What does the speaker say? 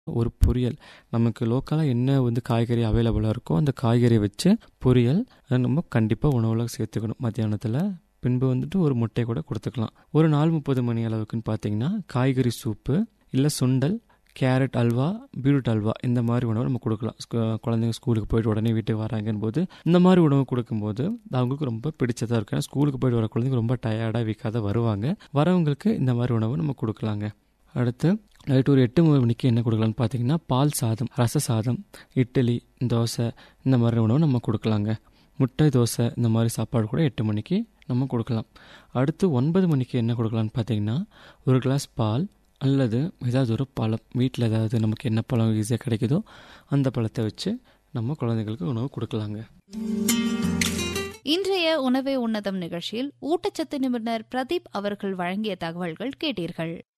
ஒரு பொரியல் நமக்கு லோக்கலாக என்ன வந்து காய்கறி அவைலபிளாக இருக்கோ அந்த காய்கறியை வச்சு பொரியல் அதை நம்ம கண்டிப்பாக உணவில் சேர்த்துக்கணும் மத்தியானத்தில் பின்பு வந்துட்டு ஒரு முட்டை கூட கொடுத்துக்கலாம் ஒரு நாலு முப்பது மணி அளவுக்குன்னு பார்த்தீங்கன்னா காய்கறி சூப்பு இல்லை சுண்டல் கேரட் அல்வா பீட்ரூட் அல்வா இந்த மாதிரி உணவு நம்ம கொடுக்கலாம் ஸ்கூ- குழந்தைங்க ஸ்கூலுக்கு போயிட்டு உடனே வீட்டுக்கு வராங்கன்னு போது இந்த மாதிரி உணவு கொடுக்கும்போது அது அவங்களுக்கு ரொம்ப பிடிச்சதாக இருக்கும் ஏன்னா ஸ்கூலுக்கு போயிட்டு வர குழந்தைங்க ரொம்ப டயர்டாக வீக்காத வருவாங்க வரவங்களுக்கு இந்த மாதிரி உணவு நம்ம கொடுக்கலாங்க அடுத்து நைட்டு ஒரு எட்டு மணிக்கு என்ன கொடுக்கலாம்னு பார்த்தீங்கன்னா பால் சாதம் ரச சாதம் இட்லி தோசை இந்த மாதிரி உணவு நம்ம கொடுக்கலாங்க முட்டை தோசை இந்த மாதிரி சாப்பாடு கூட எட்டு மணிக்கு நம்ம கொடுக்கலாம் அடுத்து ஒன்பது மணிக்கு என்ன கொடுக்கலாம்னு பார்த்தீங்கன்னா ஒரு கிளாஸ் பால் அல்லது ஏதாவது ஒரு பழம் வீட்டில் ஏதாவது நமக்கு என்ன பழம் ஈஸியாக கிடைக்குதோ அந்த பழத்தை வச்சு நம்ம குழந்தைங்களுக்கு உணவு கொடுக்கலாங்க இன்றைய உணவே உன்னதம் நிகழ்ச்சியில் ஊட்டச்சத்து நிபுணர் பிரதீப் அவர்கள் வழங்கிய தகவல்கள் கேட்டீர்கள்